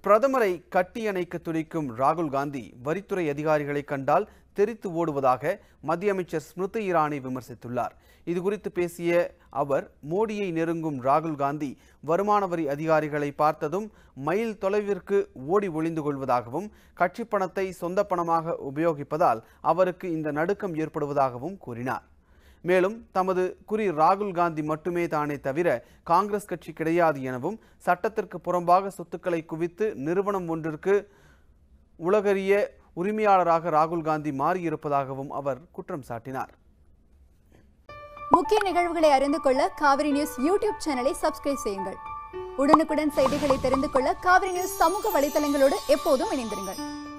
பிரதமரை கட்டியணைக்க துடிக்கும் ராகுல் காந்தி வரித்துறை அதிகாரிகளை கண்டால் தெரித்து ஓடுவதாக மத்திய அமைச்சர் ஸ்மிருதி இரானி விமர்சித்துள்ளார் இது குறித்து பேசிய அவர் மோடியை நெருங்கும் ராகுல் காந்தி வருமான வரி அதிகாரிகளை பார்த்ததும் மைல் தொலைவிற்கு ஓடி ஒளிந்து கொள்வதாகவும் கட்சி பணத்தை சொந்த பணமாக உபயோகிப்பதால் அவருக்கு இந்த நடுக்கம் ஏற்படுவதாகவும் கூறினார் மேலும் தமது குறி ராகுல் காந்தி மட்டுமே தானே தவிர காங்கிரஸ் கட்சி கிடையாது எனவும் சட்டத்திற்கு புறம்பாக சொத்துக்களை குவித்து நிறுவனம் ஒன்றிற்கு உலகறிய உரிமையாளராக ராகுல் காந்தி மாறியிருப்பதாகவும் அவர் குற்றம் சாட்டினார் முக்கிய நிகழ்வுகளை அறிந்து கொள்ள காவிரி நியூஸ் யூடியூப் சேனலை சப்ஸ்கிரைப் செய்யுங்கள் உடனுக்குடன் செய்திகளை தெரிந்து கொள்ள காவிரி நியூஸ் சமூக வலைதளங்களோடு எப்போதும் இணைந்திருங்கள்